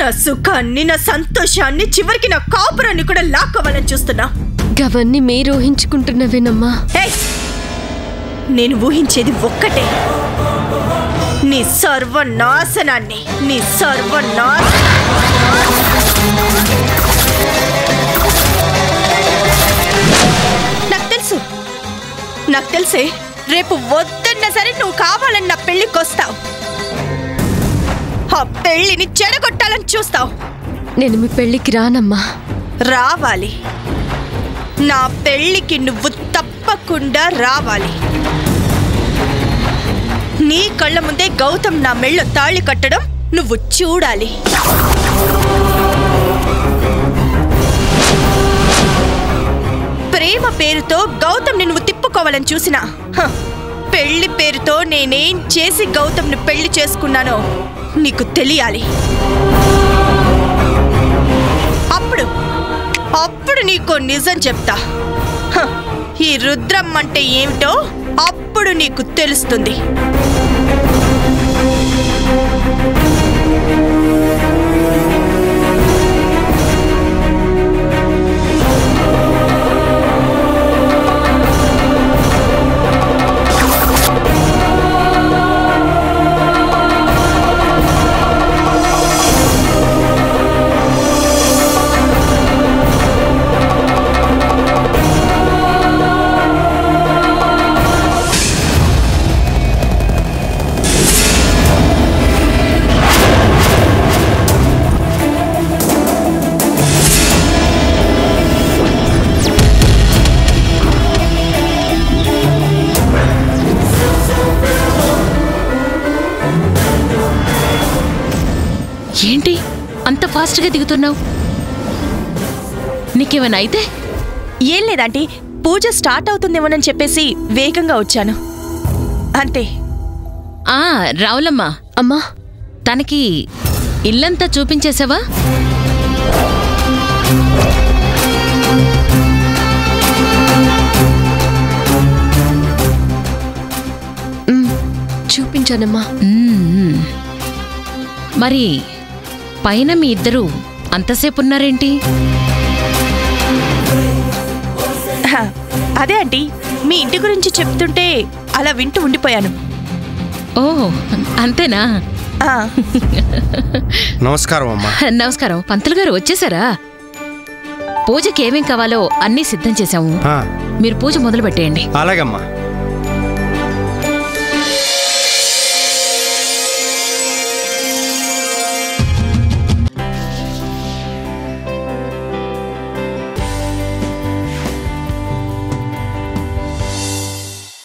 నా సుఖాన్ని నా సంతోషాన్ని చివరికి నా కాపురాన్ని కూడా లాక్కోవాలని చూస్తున్నా గవన్నీ మీరు ఊహించుకుంటున్నవేనమ్మా ఏయ్! నేను ఊహించేది ఒక్కటే నీ సర్వనాశనాన్ని నీ సర్వనాశ నాకు తెలుసు నాకు తెలిసే రేపు వద్దన్నా సరే నువ్వు కావాలని నా పెళ్ళికి వస్తావు ఆ పెళ్ళిని చెడగొట్టాలని చూస్తావు నేను మీ పెళ్ళికి రానమ్మా రావాలి నా పెళ్ళికి నువ్వు తప్పకుండా రావాలి నీ కళ్ళ ముందే గౌతమ్ నా మెళ్ళో తాళి కట్టడం నువ్వు చూడాలి ప్రేమ పేరుతో గౌతమ్ని నువ్వు తిప్పుకోవాలని చూసినా హ, పెళ్లి పేరుతో నేనేం చేసి గౌతమ్ని పెళ్లి చేసుకున్నానో నీకు తెలియాలి అప్పుడు అప్పుడు నీకు నిజం చెప్తా హ, ఈ రుద్రం అంటే ఏమిటో అప్పుడు నీకు తెలుస్తుంది ఏంటి అంత ఫాస్ట్గా దిగుతున్నావు నీకేమైనా అయితే ఏం లేదంటే పూజ స్టార్ట్ అవుతుందేమోనని చెప్పేసి వేగంగా వచ్చాను అంతే ఆ రావులమ్మ అమ్మా తనకి ఇల్లంతా చూపించేసావా ఉమ్, చూపించానమ్మా మ్మ్. మరి పైన మీ ఇద్దరు అంతసేపు ఉన్నారేంటి హ, అదే ఆంటీ మీ ఇంటి గురించి చెప్తుంటే అలా వింటూ ఉండిపోయాను ఓ అంతేనా ఆ, నమస్కారం అమ్మా నమస్కారం పంతులు గారు వచ్చేసారా పూజకి ఏమేం కావాలో అన్నీ సిద్ధం చేశాము ఆ, మీరు పూజ మొదలు పెట్టేయండి అలాగమ్మా